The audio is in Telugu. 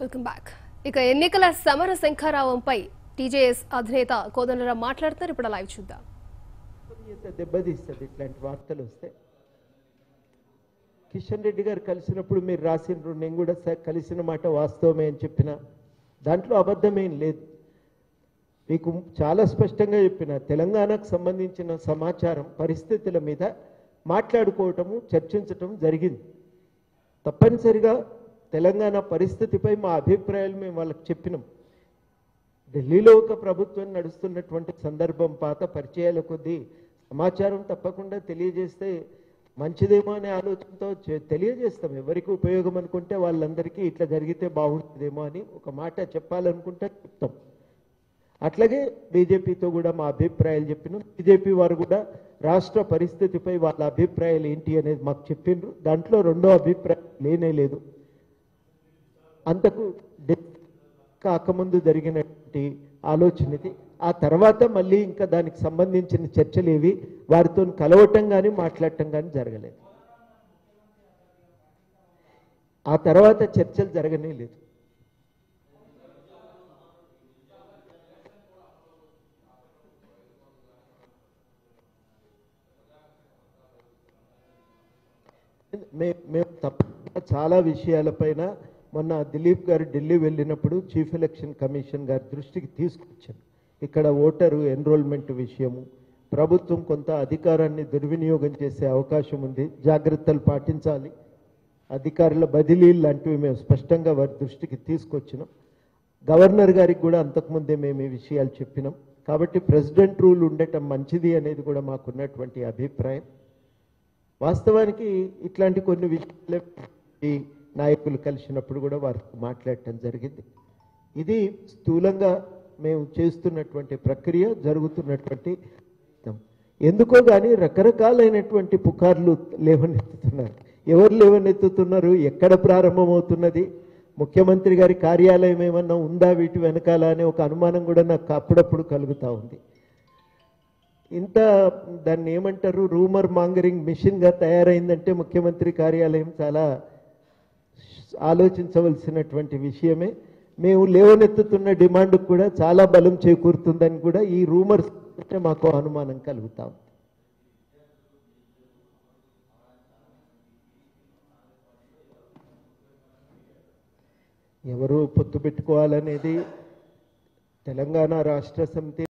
వెల్కమ్ బ్యాక్ ఇక ఎన్నికల సమర శంఖారావంపై టీజేఎస్ అధినేత కోదండరాం మాట్లాడుతున్నారు ఇప్పుడు లైవ్ చూద్దాం ఆత్మీయత దెబ్బతీస్తుంది ఇట్లాంటి వార్తలు వస్తే కిషన్ రెడ్డి గారు కలిసినప్పుడు మీరు రాసినారు నేను కూడా స- కలిసిన మాట వాస్తవమే అని చెప్పిన దాంట్లో అబద్ధమేం లేదు మీకు చాలా స్పష్టంగా చెప్పిన తెలంగాణకు సంబంధించిన సమాచారం పరిస్థితుల మీద మాట్లాడుకోవటము చర్చించటం జరిగింది తప్పనిసరిగా తెలంగాణ పరిస్థితిపై మా అభిప్రాయాలు మేము వాళ్ళకి చెప్పినాం ఢిల్లీలో ఒక ప్రభుత్వం నడుస్తున్నటువంటి సందర్భం పాత పరిచయాల కొద్దీ సమాచారం తప్పకుండా తెలియజేస్తే మంచిదేమో అనే ఆలోచనతో చే- తెలియజేస్తాం ఎవరికి ఉపయోగం అనుకుంటే వాళ్ళందరికీ ఇట్లా జరిగితే బాగుంటుందేమో అని ఒక మాట చెప్పాలనుకుంటే చెప్తాం అట్లాగే బీజేపీతో కూడా మా అభిప్రాయాలు చెప్పినాం బీజేపీ వారు కూడా రాష్ట్ర పరిస్థితిపై వాళ్ళ అభిప్రాయాలు ఏంటి అనేది మాకు చెప్పిండ్రు దాంట్లో రెండో అభిప్రాయం లేనే లేదు అంతకు డి- కాకముందు జరిగినటువంటి ఆలోచన ఇది ఆ తర్వాత మళ్ళీ ఇంకా దానికి సంబంధించిన చర్చలు ఏవి వారితో కలవటం కానీ మాట్లాడటం కానీ జరగలేదు ఆ తర్వాత చర్చలు జరగనే లేదు మే- మేము తప్పకుండా చాలా విషయాలపైన మొన్న దిలీప్ గారు ఢిల్లీ వెళ్ళినప్పుడు చీఫ్ ఎలక్షన్ కమిషన్ గారి దృష్టికి తీసుకొచ్చాను ఇక్కడ ఓటరు ఎన్రోల్మెంట్ విషయము ప్రభుత్వం కొంత అధికారాన్ని దుర్వినియోగం చేసే అవకాశం ఉంది జాగ్రత్తలు పాటించాలి అధికారుల బదిలీ లాంటివి మేము స్పష్టంగా వారి దృష్టికి తీసుకొచ్చినాం గవర్నర్ గారికి కూడా అంతకుముందే మేము ఈ విషయాలు చెప్పినాం కాబట్టి ప్రెసిడెంట్ రూల్ ఉండటం మంచిది అనేది కూడా మాకున్నటువంటి అభిప్రాయం వాస్తవానికి ఇట్లాంటి కొన్ని విషయాలు ఈ నాయకులు కలిసినప్పుడు కూడా వారికి మాట్లాడటం జరిగింది ఇది స్థూలంగా మేము చేస్తున్నటువంటి ప్రక్రియ జరుగుతున్నటువంటి ఎందుకో కానీ రకరకాలైనటువంటి పుకార్లు లేవనెత్తుతున్నారు ఎవరు లేవనెత్తుతున్నారు ఎక్కడ ప్రారంభమవుతున్నది ముఖ్యమంత్రి గారి కార్యాలయం ఏమన్నా ఉందా వీటి వెనకాల అనే ఒక అనుమానం కూడా నాకు అప్పుడప్పుడు కలుగుతూ ఉంది ఇంత దాన్ని ఏమంటారు రూమర్ మాంగరింగ్ మిషన్గా తయారైందంటే ముఖ్యమంత్రి కార్యాలయం చాలా ఆలోచించవలసినటువంటి విషయమే మేము లేవనెత్తుతున్న డిమాండ్ కూడా చాలా బలం చేకూరుతుందని కూడా ఈ రూమర్స్ అంటే మాకు అనుమానం కలుగుతాం ఎవరు పొత్తు పెట్టుకోవాలనేది తెలంగాణ రాష్ట్ర సమితి